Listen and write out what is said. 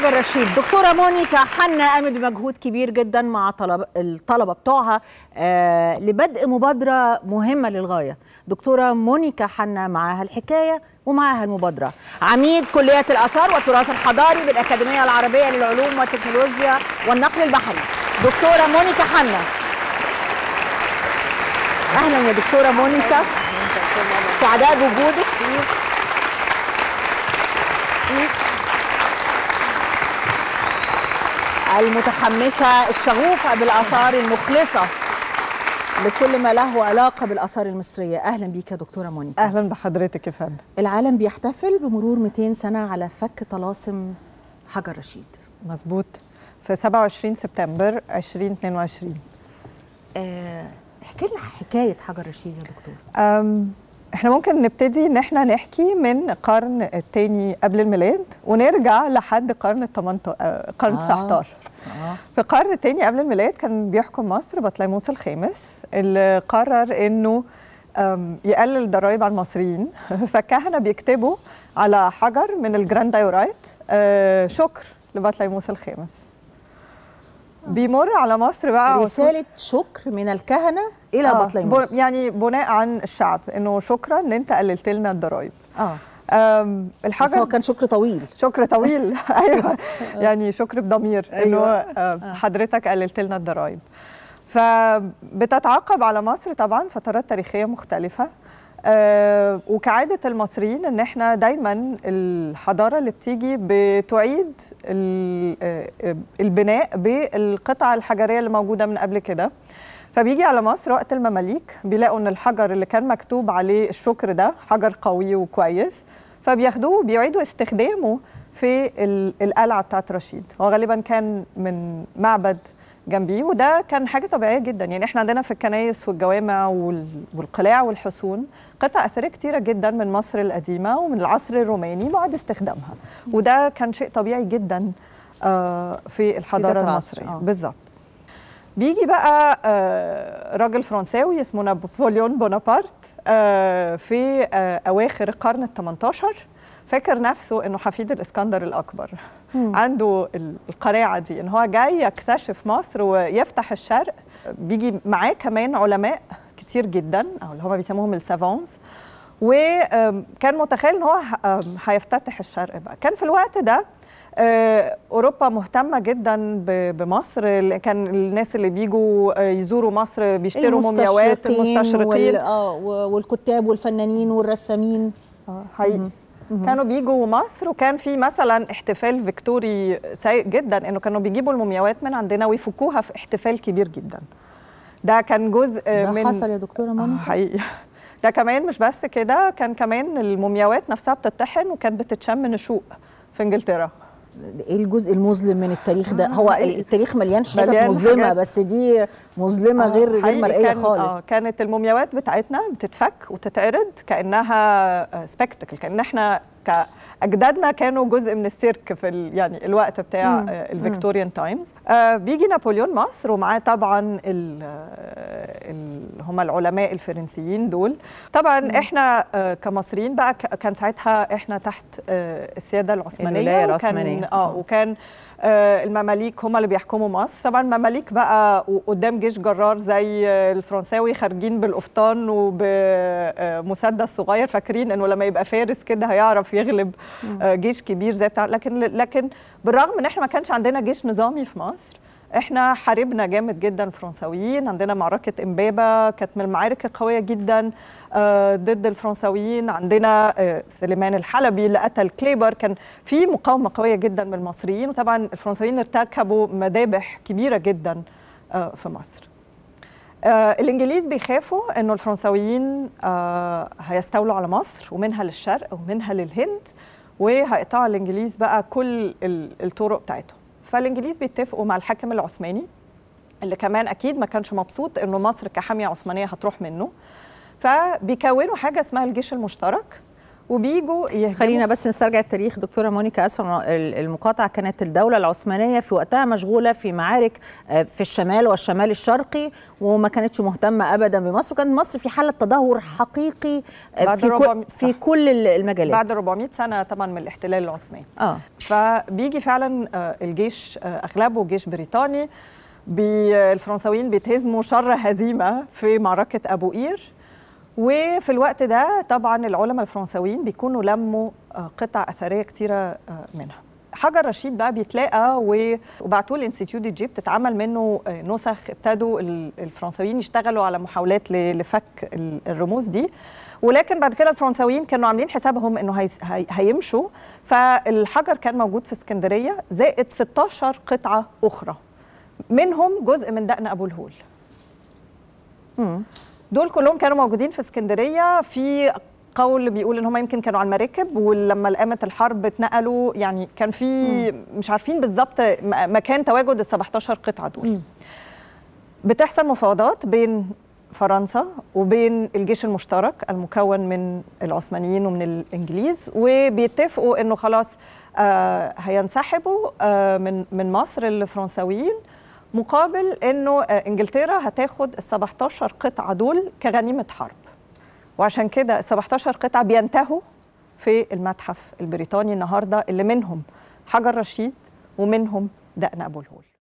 حجر رشيد دكتوره مونيكا حنا قامت بمجهود كبير جدا مع طلب الطلبه بتوعها آه لبدء مبادره مهمه للغايه دكتوره مونيكا حنا معاها الحكايه ومعاها المبادره عميد كليه الاثار والتراث الحضاري بالاكاديميه العربيه للعلوم والتكنولوجيا والنقل البحري دكتوره مونيكا حنا اهلا يا دكتوره مونيكا سعداء بوجودك المتحمسة الشغوفة بالآثار المخلصة لكل ما له علاقة بالآثار المصرية أهلا بيك يا دكتورة مونيكا اهلا بحضرتك يا فندم العالم بيحتفل بمرور 200 سنة على فك طلاسم حجر رشيد مظبوط في 27 سبتمبر 2022 آه، احكي لنا حكاية حجر رشيد يا دكتور أم، احنا ممكن نبتدي ان احنا نحكي من القرن الثاني قبل الميلاد ونرجع لحد قرن ال 18 آه، قرن آه. 19 آه. في القرن الثاني قبل الميلاد كان بيحكم مصر بطليموس الخامس اللي قرر انه أم، يقلل ضرائب على المصريين فالكهنه بيكتبوا على حجر من الجراند دايورايت آه، شكر لبطليموس الخامس بيمر على مصر بقى رسالة شكر من الكهنة إلى آه، بطليموس بن- يعني بناء عن الشعب انه شكرا ان انت قللت لنا الضرايب اه أم، بس الحجر هو كان شكر طويل شكر طويل ايوه يعني شكر بضمير انه أيوة. آه، حضرتك قللت لنا الضرايب فبتتعاقب على مصر طبعا فترات تاريخيه مختلفه آه، وكعاده المصريين ان احنا دايما الحضاره اللي بتيجي بتعيد ال- آه، آه، البناء بالقطع الحجريه اللي موجوده من قبل كده فبيجي على مصر وقت المماليك بيلاقوا ان الحجر اللي كان مكتوب عليه الشكر ده حجر قوي وكويس فبياخدوه بيعيدوا استخدامه في ال- القلعه بتاعت رشيد هو غالبا كان من معبد جنبيه وده كان حاجه طبيعيه جدا يعني احنا عندنا في الكنايس والجوامع وال- والقلاع والحصون قطع اثريه كتيره جدا من مصر القديمه ومن العصر الروماني بعد استخدامها وده كان شيء طبيعي جدا آه، في الحضاره ذاك العصر، المصريه آه. بالظبط بيجي بقى آه، راجل فرنساوي اسمه نابليون بونابرت آه، في آه، اواخر القرن ال 18 فاكر نفسه انه حفيد الاسكندر الاكبر عنده ال- القناعه دي ان هو جاي يكتشف مصر ويفتح الشرق بيجي معاه كمان علماء كتير جدا او اللي هم بيسموهم السافونز وكان متخيل ان هو ه- آم، هيفتتح الشرق بقى كان في الوقت ده آه، اوروبا مهتمه جدا ب- بمصر اللي كان الناس اللي بيجوا آه، يزوروا مصر بيشتروا مومياوات المستشرقين وال... آه و- والكتاب والفنانين والرسامين آه، حقيقي كانوا بيجوا مصر وكان في مثلا احتفال فيكتوري سيء جدا انه كانوا بيجيبوا المومياوات من عندنا ويفكوها في احتفال كبير جدا ده كان جزء ده من حصل يا دكتورة آه، مونيكا حقيقي ده كمان مش بس كده كان كمان المومياوات نفسها بتطحن وكانت بتتشم نشوء في انجلترا ايه الجزء المظلم من التاريخ ده هو حقيقي. التاريخ مليان حتت مليان مظلمه حاجات. بس دي مظلمه آه، غير غير حقيقي مرئيه كان خالص آه كانت المومياوات بتاعتنا بتتفك وتتعرض كانها سبكتكل كان احنا كاجدادنا كانوا جزء من السيرك في ال يعني الوقت بتاع مم. آه، الفيكتوريان تايمز آه بيجي نابليون مصر ومعاه طبعا ال ال هم العلماء الفرنسيين دول طبعا احنا آه كمصريين بقى ك- كان ساعتها احنا تحت آه السياده العثمانيه الولاية وكان- العثمانية. اه وكان آه، المماليك هم اللي بيحكموا مصر طبعا المماليك بقى قدام جيش جرار زي آه، الفرنساوي خارجين بالقفطان وبمسدس صغير فاكرين انه لما يبقى فارس كده هيعرف يغلب آه، جيش كبير زي بتاع لكن لكن بالرغم ان احنا ما كانش عندنا جيش نظامي في مصر احنا حاربنا جامد جدا الفرنساويين عندنا معركه امبابه كانت من المعارك القويه جدا آه، ضد الفرنساويين عندنا آه، سليمان الحلبي اللي قتل كليبر كان في مقاومه قويه جدا من المصريين وطبعا الفرنساويين ارتكبوا مذابح كبيره جدا آه، في مصر آه، الانجليز بيخافوا انه الفرنساويين آه، هيستولوا على مصر ومنها للشرق ومنها للهند وهيقطعوا الانجليز بقى كل ال- الطرق بتاعتهم فالانجليز بيتفقوا مع الحاكم العثماني اللي كمان اكيد ما كانش مبسوط انه مصر كحاميه عثمانيه هتروح منه فبيكونوا حاجه اسمها الجيش المشترك وبيجوا يهجموا خلينا بس نسترجع التاريخ دكتوره مونيكا اسفه المقاطعه كانت الدوله العثمانيه في وقتها مشغوله في معارك في الشمال والشمال الشرقي وما كانتش مهتمه ابدا بمصر وكانت مصر في حاله تدهور حقيقي بعد في كل في كل المجالات بعد 400 سنه طبعا من الاحتلال العثماني اه فبيجي فعلا الجيش اغلبه جيش بريطاني الفرنساويين بيتهزموا شر هزيمه في معركه ابو قير وفي الوقت ده طبعا العلماء الفرنساويين بيكونوا لموا قطع اثريه كتيره منها حجر رشيد بقى بيتلاقى وبعتوه الانستيتيوت دي جي بتتعمل منه نسخ ابتدوا الفرنساويين يشتغلوا على محاولات لفك الرموز دي ولكن بعد كده الفرنساويين كانوا عاملين حسابهم انه هيمشوا فالحجر كان موجود في اسكندريه زائد 16 قطعه اخرى منهم جزء من دقن ابو الهول مم. دول كلهم كانوا موجودين في اسكندريه في قول بيقول ان هم يمكن كانوا على المراكب ولما قامت الحرب اتنقلوا يعني كان في مش عارفين بالظبط مكان تواجد ال 17 قطعه دول مم. بتحصل مفاوضات بين فرنسا وبين الجيش المشترك المكون من العثمانيين ومن الانجليز وبيتفقوا انه خلاص آه هينسحبوا آه من من مصر الفرنساويين مقابل انه آه انجلترا هتاخد ال 17 قطعه دول كغنيمه حرب وعشان كده ال 17 قطعه بينتهوا في المتحف البريطاني النهارده اللي منهم حجر رشيد ومنهم دقن ابو الهول